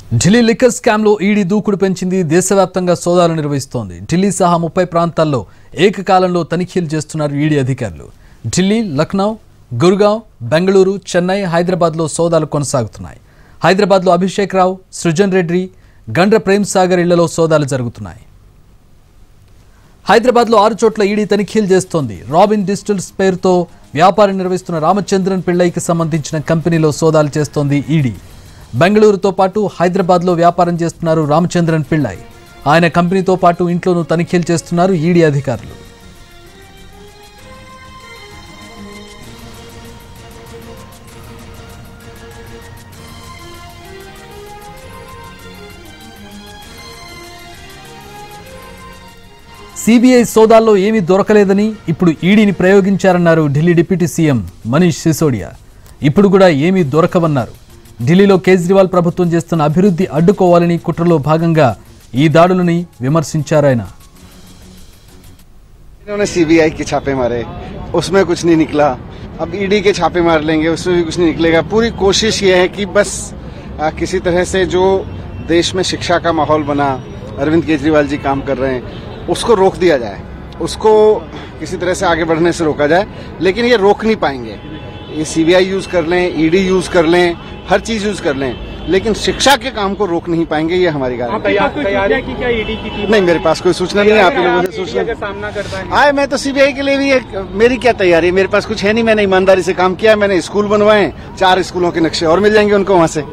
Delhi liquor స్కామ్లో ED దూకుడు పెంచింది దేశవ్యాప్తంగా సోదాలు నిర్వహిస్తోంది ఢిల్లీ సహా ముప్పై ప్రాంతాల్లో ఏకకాలంలో తనిఖీలు చేస్తున్నారు ఈడీ అధికారులు ఢిల్లీ లక్నో గుర్గాం బెంగళూరు చెన్నై హైదరాబాద్లో సోదాలు కొనసాగుతున్నాయి హైదరాబాద్లో అభిషేక్ రావు సృజన్ రెడ్డి గండ్ర ప్రేమ్ సాగర్ ఇళ్లలో సోదాలు జరుగుతున్నాయి హైదరాబాద్లో ఆరు చోట్ల ఈడీ తనిఖీలు చేస్తోంది రాబిన్ డిజిటల్స్ పేరుతో వ్యాపారం నిర్వహిస్తున్న రామచంద్రన్ పిళ్ళైకి సంబంధించిన కంపెనీలో సోదాలు చేస్తోంది ఈడీ బెంగళూరుతో పాటు హైదరాబాద్లో వ్యాపారం చేస్తున్నారు రామచంద్రన్ పిళ్ళై ఆయన కంపెనీతో పాటు ఇంట్లోనూ తనిఖీలు చేస్తున్నారు ఈడీ అధికారులు సిబిఐ సోదాల్లో ఏమీ దొరకలేదని ఇప్పుడు ఈడీని ప్రయోగించారన్నారు ఢిల్లీ డిప్యూటీ సీఎం మనీష్ సిసోడియా ఇప్పుడు కూడా ఏమీ దొరకవన్నారు ఢిల్లీలో కేజ్రీవాల్ ప్రభుత్వం చేస్తున్న అభివృద్ధి అడ్డుకోవాలని కుట్రలో భాగంగా ఈ దాడులని విమర్శించారు ఆయన इन्होंने सीबीआई के छापे मारे उसमें कुछ नहीं निकला अब ईडी के छापे मार लेंगे उसमें भी कुछ नहीं निकलेगा पूरी कोशिश ये है कि बस आ, किसी तरह से जो देश में शिक्षा का माहौल बना अरविंद केजरीवाल जी काम कर रहे हैं उसको रोक दिया जाए उसको किसी तरह से आगे बढ़ने से रोका जाए लेकिन ये रोक नहीं पाएंगे ये सीबीआई यूज कर लें ईडी यूज कर लें हर चीज यूज कर लें लेकिन शिक्षा के काम को रोक नहीं पाएंगे ये हमारी गारंटी है। तैयार तैयारी की क्या ईडी की टीम नहीं मेरे पास कोई सूचना नहीं है आप ही लोगों से ED सूचना का सामना करता है आए मैं तो सीबीआई के लिए भी एक मेरी क्या तैयारी है मेरे पास कुछ है नहीं मैंने ईमानदारी से काम किया है मैंने स्कूल बनवाए हैं, चार स्कूलों के नक्शे और मिल जाएंगे उनको वहां से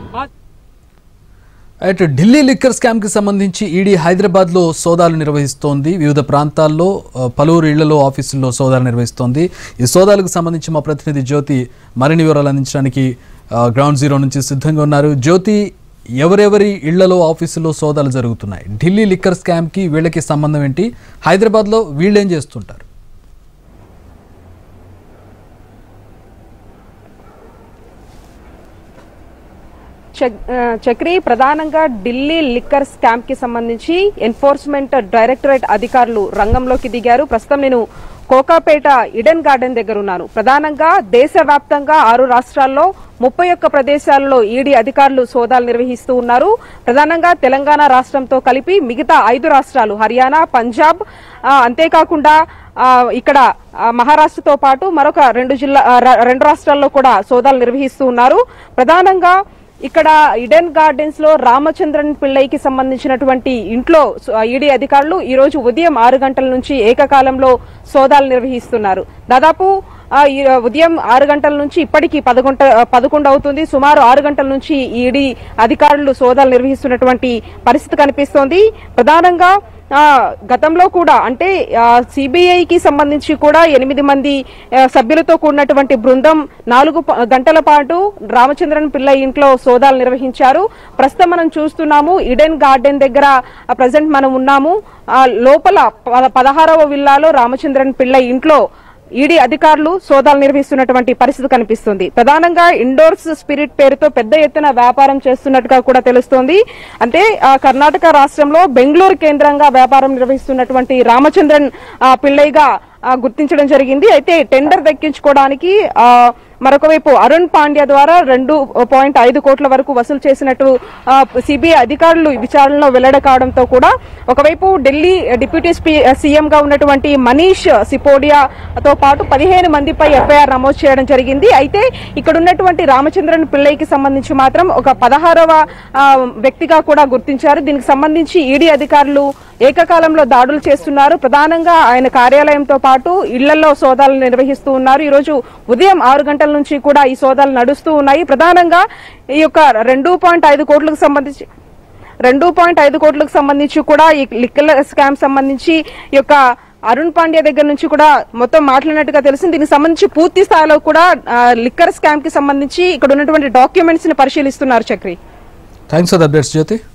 అటు ఢిల్లీ లిక్కర్ స్కామ్కి సంబంధించి ఈడీ హైదరాబాద్లో సోదాలు నిర్వహిస్తోంది వివిధ ప్రాంతాల్లో ఆ, పలువురు ఇళ్లలో ఆఫీసుల్లో సోదాలు నిర్వహిస్తోంది ఈ సోదాలకు సంబంధించి మా ప్రతినిధి జ్యోతి మరిన్ని వివరాలు అందించడానికి ఆ, గ్రౌండ్ జీరో నుంచి సిద్ధంగా ఉన్నారు జ్యోతి ఎవరెవరి ఇళ్లలో ఆఫీసుల్లో సోదాలు జరుగుతున్నాయి ఢిల్లీ లిక్కర్ స్కామ్కి వీళ్ళకి సంబంధం ఏంటి హైదరాబాద్లో వీళ్ళేం చేస్తుంటారు చక్- ఆ, చక్రి ప్రధానంగా ఢిల్లీ లిక్కర్ స్కామ్ కి సంబంధించి ఎన్ఫోర్స్మెంట్ డైరెక్టరేట్ అధికారులు రంగంలోకి దిగారు ప్రస్తుతం నేను కోకాపేట ఇడెన్ గార్డెన్ దగ్గర ఉన్నాను ప్రధానంగా దేశవ్యాప్తంగా ఆరు రాష్ట్రాల్లో ముప్పై ఒక్క ప్రదేశాల్లో ఈడీ అధికారులు సోదాలు నిర్వహిస్తూ ఉన్నారు ప్రధానంగా తెలంగాణ రాష్ట్రంతో కలిపి మిగతా ఐదు రాష్ట్రాలు హర్యానా పంజాబ్ ఆ, అంతేకాకుండా ఆ, ఇక్కడ ఆ, మహారాష్ట్రతో పాటు మరొక రెండు జిల్లా ఆ, ర- రెండు రాష్ట్రాల్లో కూడా సోదాలు నిర్వహిస్తూ ఉన్నారు ప్రధానంగా ఇక్కడ ఇడెన్ గార్డెన్స్ లో రామచంద్రన్ పిళ్ళైకి సంబంధించినటువంటి ఇంట్లో ఈడీ అధికారులు ఈ రోజు ఉదయం ఆరు గంటల నుంచి ఏకకాలంలో సోదాలు నిర్వహిస్తున్నారు దాదాపు ఆ, ఈ ఉదయం ఆరు గంటల నుంచి ఇప్పటికీ పదకొంట పదకొండు అవుతుంది సుమారు ఆరు గంటల నుంచి ఈడీ అధికారులు సోదాలు నిర్వహిస్తున్నటువంటి పరిస్థితి కనిపిస్తోంది ప్రధానంగా ఆ, గతంలో కూడా అంటే సిబిఐకి సంబంధించి కూడా ఎనిమిది మంది ఆ, సభ్యులతో కూడినటువంటి బృందం నాలుగు ప- గంటల పాటు రామచంద్రన్ పిల్ల ఇంట్లో సోదాలు నిర్వహించారు ప్రస్తుతం మనం చూస్తున్నాము ఇడెన్ గార్డెన్ దగ్గర ప్రజెంట్ మనం ఉన్నాము ఆ, లోపల ప- పదహారవ విల్లాలో రామచంద్రన్ పిల్ల ఇంట్లో ఈడీ అధికారులు సోదాలు నిర్వహిస్తున్నటువంటి పరిస్థితి కనిపిస్తుంది ప్రధానంగా ఇండోర్స్ స్పిరిట్ పేరుతో పెద్ద ఎత్తున వ్యాపారం చేస్తున్నట్టుగా కూడా తెలుస్తోంది అంటే ఆ, కర్ణాటక రాష్ట్రంలో బెంగళూరు కేంద్రంగా వ్యాపారం నిర్వహిస్తున్నటువంటి రామచంద్రన్ ఆ, పిళ్ళైగా ఆ, గుర్తించడం జరిగింది అయితే టెండర్ దక్కించుకోవడానికి ఆ, మరొక వైపు అరుణ్ పాండ్య ద్వారా రెండు పాయింట్ ఐదు కోట్ల వరకు వసూలు చేసినట్టు సిబిఐ అధికారులు విచారణలో వెల్లడి కావడంతో కూడా ఒకవైపు ఢిల్లీ డిప్యూటీ సీఎం గా ఉన్నటువంటి మనీష్ సిపోడియాతో పాటు పదిహేను మందిపై ఎఫ్ఐఆర్ నమోదు చేయడం జరిగింది అయితే ఇక్కడ ఉన్నటువంటి రామచంద్రన్ పిళ్ళైకి సంబంధించి మాత్రం ఒక పదహారవ ఆ, వ్యక్తిగా కూడా గుర్తించారు దీనికి సంబంధించి ఈడీ అధికారులు ఏకకాలంలో దాడులు చేస్తున్నారు ప్రధానంగా ఆయన కార్యాలయంతో పాటు ఇళ్లలో సోదాలు నిర్వహిస్తూ ఉన్నారు ఈ రోజు ఉదయం ఆరు గంటల నుంచి కూడా ఈ సోదాలు నడుస్తూ ఉన్నాయి ప్రధానంగా ఈ యొక్క రెండు పాయింట్ ఐదు కోట్లకు సంబంధించి రెండు పాయింట్ ఐదు కోట్లకు సంబంధించి కూడా ఈ లిక్కర్ స్కామ్ సంబంధించి ఈ యొక్క అరుణ్ పాండ్య దగ్గర నుంచి కూడా మొత్తం మాట్లాడినట్టుగా తెలిసింది దీనికి సంబంధించి పూర్తి స్థాయిలో కూడా ఆ, లిక్కర్ స్కామ్ కి సంబంధించి ఇక్కడ ఉన్నటువంటి డాక్యుమెంట్స్ ని పరిశీలిస్తున్నారు Chakri thanks for the updates Jyothi